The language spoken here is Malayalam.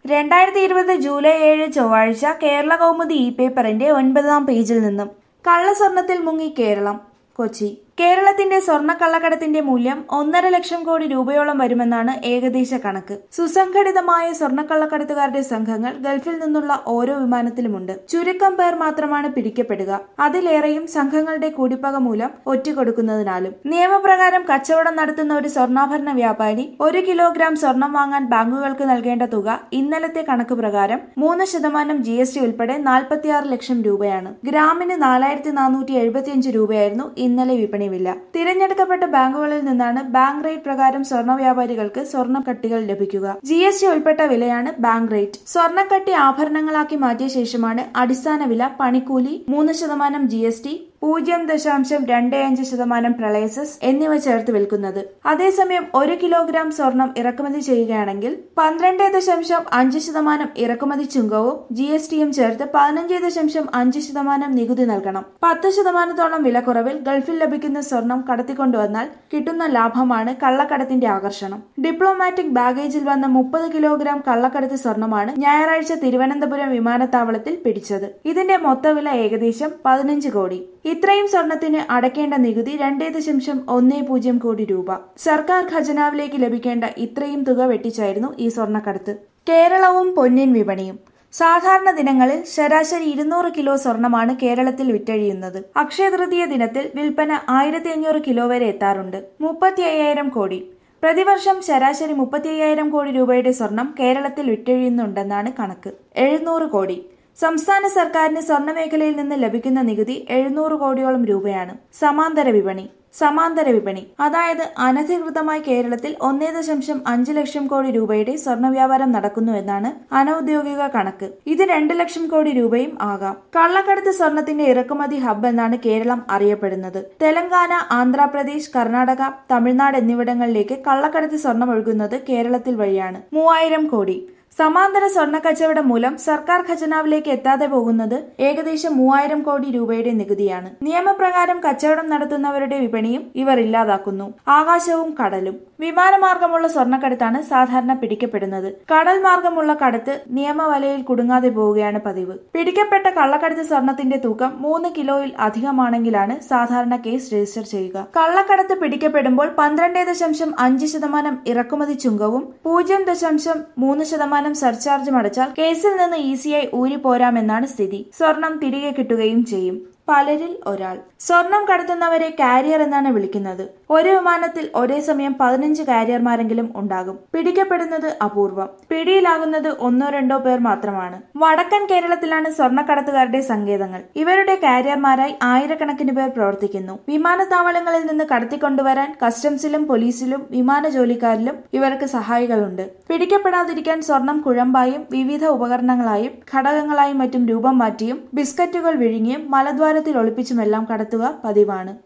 രണ്ടായിരത്തി ഇരുപത് ജൂലൈ ഏഴ് ചൊവ്വാഴ്ച കേരള കൗമുദി ഇ പേപ്പറിന്റെ ഒൻപതാം പേജിൽ നിന്നും കള്ളസ്വർണത്തിൽ മുങ്ങി കേരളം കൊച്ചി കേരളത്തിന്റെ സ്വർണ്ണ കള്ളക്കടത്തിന്റെ മൂല്യം ഒന്നര ലക്ഷം കോടി രൂപയോളം വരുമെന്നാണ് ഏകദേശ കണക്ക് സുസംഘടിതമായ സ്വർണ്ണക്കള്ളക്കടത്തുകാരുടെ സംഘങ്ങൾ ഗൾഫിൽ നിന്നുള്ള ഓരോ വിമാനത്തിലുമുണ്ട് ചുരുക്കം പേർ മാത്രമാണ് പിടിക്കപ്പെടുക അതിലേറെയും സംഘങ്ങളുടെ കൂടിപ്പക മൂലം ഒറ്റുകൊടുക്കുന്നതിനാലും നിയമപ്രകാരം കച്ചവടം നടത്തുന്ന ഒരു സ്വർണ്ണാഭരണ വ്യാപാരി ഒരു കിലോഗ്രാം സ്വർണം വാങ്ങാൻ ബാങ്കുകൾക്ക് നൽകേണ്ട തുക ഇന്നലത്തെ കണക്ക് പ്രകാരം മൂന്ന് ശതമാനം ജി എസ് ടി ഉൾപ്പെടെ നാൽപ്പത്തിയാറ് ലക്ഷം രൂപയാണ് ഗ്രാമിന് നാലായിരത്തി നാനൂറ്റി എഴുപത്തിയഞ്ച് രൂപയായിരുന്നു ഇന്നലെ വിപണി വില തിരഞ്ഞെടുക്കപ്പെട്ട ബാങ്കുകളിൽ നിന്നാണ് ബാങ്ക് റേറ്റ് പ്രകാരം സ്വർണ്ണ വ്യാപാരികൾക്ക് സ്വർണ്ണ കട്ടികൾ ലഭിക്കുക ജി എസ് ടി ഉൾപ്പെട്ട വിലയാണ് ബാങ്ക് റേറ്റ് സ്വർണ്ണക്കട്ടി ആഭരണങ്ങളാക്കി മാറ്റിയ ശേഷമാണ് അടിസ്ഥാന വില പണിക്കൂലി മൂന്ന് ശതമാനം ജി എസ് ടി പൂജ്യം ദശാംശം രണ്ട് അഞ്ച് ശതമാനം പ്രളയസസ് എന്നിവ ചേർത്ത് വിൽക്കുന്നത് അതേസമയം ഒരു കിലോഗ്രാം സ്വർണം ഇറക്കുമതി ചെയ്യുകയാണെങ്കിൽ പന്ത്രണ്ട് ദശാംശം അഞ്ച് ശതമാനം ഇറക്കുമതി ചുങ്കവും ജി എസ് ടിയും ചേർത്ത് പതിനഞ്ച് ദശാംശം അഞ്ച് ശതമാനം നികുതി നൽകണം പത്ത് ശതമാനത്തോളം വിലക്കുറവിൽ ഗൾഫിൽ ലഭിക്കുന്ന സ്വർണം കടത്തിക്കൊണ്ടുവന്നാൽ കിട്ടുന്ന ലാഭമാണ് കള്ളക്കടത്തിന്റെ ആകർഷണം ഡിപ്ലോമാറ്റിക് ബാഗേജിൽ വന്ന മുപ്പത് കിലോഗ്രാം കള്ളക്കടത്ത് സ്വർണമാണ് ഞായറാഴ്ച തിരുവനന്തപുരം വിമാനത്താവളത്തിൽ പിടിച്ചത് ഇതിന്റെ മൊത്തവില ഏകദേശം പതിനഞ്ച് കോടി ഇത്രയും സ്വർണത്തിന് അടയ്ക്കേണ്ട നികുതി രണ്ടേ ദശാംശം ഒന്നേ പൂജ്യം കോടി രൂപ സർക്കാർ ഖജനാവിലേക്ക് ലഭിക്കേണ്ട ഇത്രയും തുക വെട്ടിച്ചായിരുന്നു ഈ സ്വർണ്ണക്കടത്ത് കേരളവും പൊന്നിൻ വിപണിയും സാധാരണ ദിനങ്ങളിൽ ശരാശരി ഇരുന്നൂറ് കിലോ സ്വർണമാണ് കേരളത്തിൽ വിറ്റഴിയുന്നത് അക്ഷയതൃതീയ ദിനത്തിൽ വിൽപ്പന ആയിരത്തി അഞ്ഞൂറ് കിലോ വരെ എത്താറുണ്ട് മുപ്പത്തി അയ്യായിരം കോടി പ്രതിവർഷം ശരാശരി മുപ്പത്തി അയ്യായിരം കോടി രൂപയുടെ സ്വർണം കേരളത്തിൽ വിറ്റഴിയുന്നുണ്ടെന്നാണ് കണക്ക് എഴുന്നൂറ് കോടി സംസ്ഥാന സർക്കാരിന് സ്വർണ്ണ മേഖലയിൽ നിന്ന് ലഭിക്കുന്ന നികുതി എഴുന്നൂറ് കോടിയോളം രൂപയാണ് സമാന്തര വിപണി സമാന്തര വിപണി അതായത് അനധികൃതമായി കേരളത്തിൽ ഒന്നേ ദശാംശം അഞ്ച് ലക്ഷം കോടി രൂപയുടെ സ്വർണ്ണ വ്യാപാരം നടക്കുന്നു എന്നാണ് അനൌദ്യോഗിക കണക്ക് ഇത് രണ്ട് ലക്ഷം കോടി രൂപയും ആകാം കള്ളക്കടത്ത് സ്വർണത്തിന്റെ ഇറക്കുമതി ഹബ്ബ് എന്നാണ് കേരളം അറിയപ്പെടുന്നത് തെലങ്കാന ആന്ധ്രാപ്രദേശ് കർണാടക തമിഴ്നാട് എന്നിവിടങ്ങളിലേക്ക് കള്ളക്കടത്ത് സ്വർണം ഒഴുകുന്നത് കേരളത്തിൽ വഴിയാണ് മൂവായിരം കോടി സമാന്തര സ്വർണ്ണ കച്ചവടം മൂലം സർക്കാർ ഖജനാവിലേക്ക് എത്താതെ പോകുന്നത് ഏകദേശം മൂവായിരം കോടി രൂപയുടെ നികുതിയാണ് നിയമപ്രകാരം കച്ചവടം നടത്തുന്നവരുടെ വിപണിയും ഇവർ ഇല്ലാതാക്കുന്നു ആകാശവും കടലും വിമാനമാർഗമുള്ള സ്വർണ്ണക്കടത്താണ് സാധാരണ പിടിക്കപ്പെടുന്നത് കടൽ മാർഗമുള്ള കടത്ത് നിയമവലയിൽ കുടുങ്ങാതെ പോവുകയാണ് പതിവ് പിടിക്കപ്പെട്ട കള്ളക്കടത്ത് സ്വർണത്തിന്റെ തൂക്കം മൂന്ന് കിലോയിൽ അധികമാണെങ്കിലാണ് സാധാരണ കേസ് രജിസ്റ്റർ ചെയ്യുക കള്ളക്കടത്ത് പിടിക്കപ്പെടുമ്പോൾ പന്ത്രണ്ട് ദശാംശം അഞ്ച് ശതമാനം ഇറക്കുമതി ചുങ്കവും പൂജ്യം ദശാംശം മൂന്ന് ശതമാനം സർചാർജും അടച്ചാൽ കേസിൽ നിന്ന് ഈസിയായി ഊരിപ്പോരാമെന്നാണ് സ്ഥിതി സ്വർണം തിരികെ കിട്ടുകയും ചെയ്യും പലരിൽ ഒരാൾ സ്വർണം കടത്തുന്നവരെ കാരിയർ എന്നാണ് വിളിക്കുന്നത് ഒരു വിമാനത്തിൽ ഒരേ സമയം പതിനഞ്ച് കാരിയർമാരെങ്കിലും ഉണ്ടാകും പിടിക്കപ്പെടുന്നത് അപൂർവം പിടിയിലാകുന്നത് ഒന്നോ രണ്ടോ പേർ മാത്രമാണ് വടക്കൻ കേരളത്തിലാണ് സ്വർണ്ണക്കടത്തുകാരുടെ സങ്കേതങ്ങൾ ഇവരുടെ കാരിയർമാരായി ആയിരക്കണക്കിന് പേർ പ്രവർത്തിക്കുന്നു വിമാനത്താവളങ്ങളിൽ നിന്ന് കടത്തിക്കൊണ്ടുവരാൻ കസ്റ്റംസിലും പോലീസിലും വിമാന ജോലിക്കാരിലും ഇവർക്ക് സഹായികളുണ്ട് പിടിക്കപ്പെടാതിരിക്കാൻ സ്വർണം കുഴമ്പായും വിവിധ ഉപകരണങ്ങളായും ഘടകങ്ങളായും മറ്റും രൂപം മാറ്റിയും ബിസ്ക്കറ്റുകൾ വിഴുങ്ങിയും മലദ്വാരത്തിൽ ഒളിപ്പിച്ചുമെല്ലാം കടത്തുക പതിവാണ്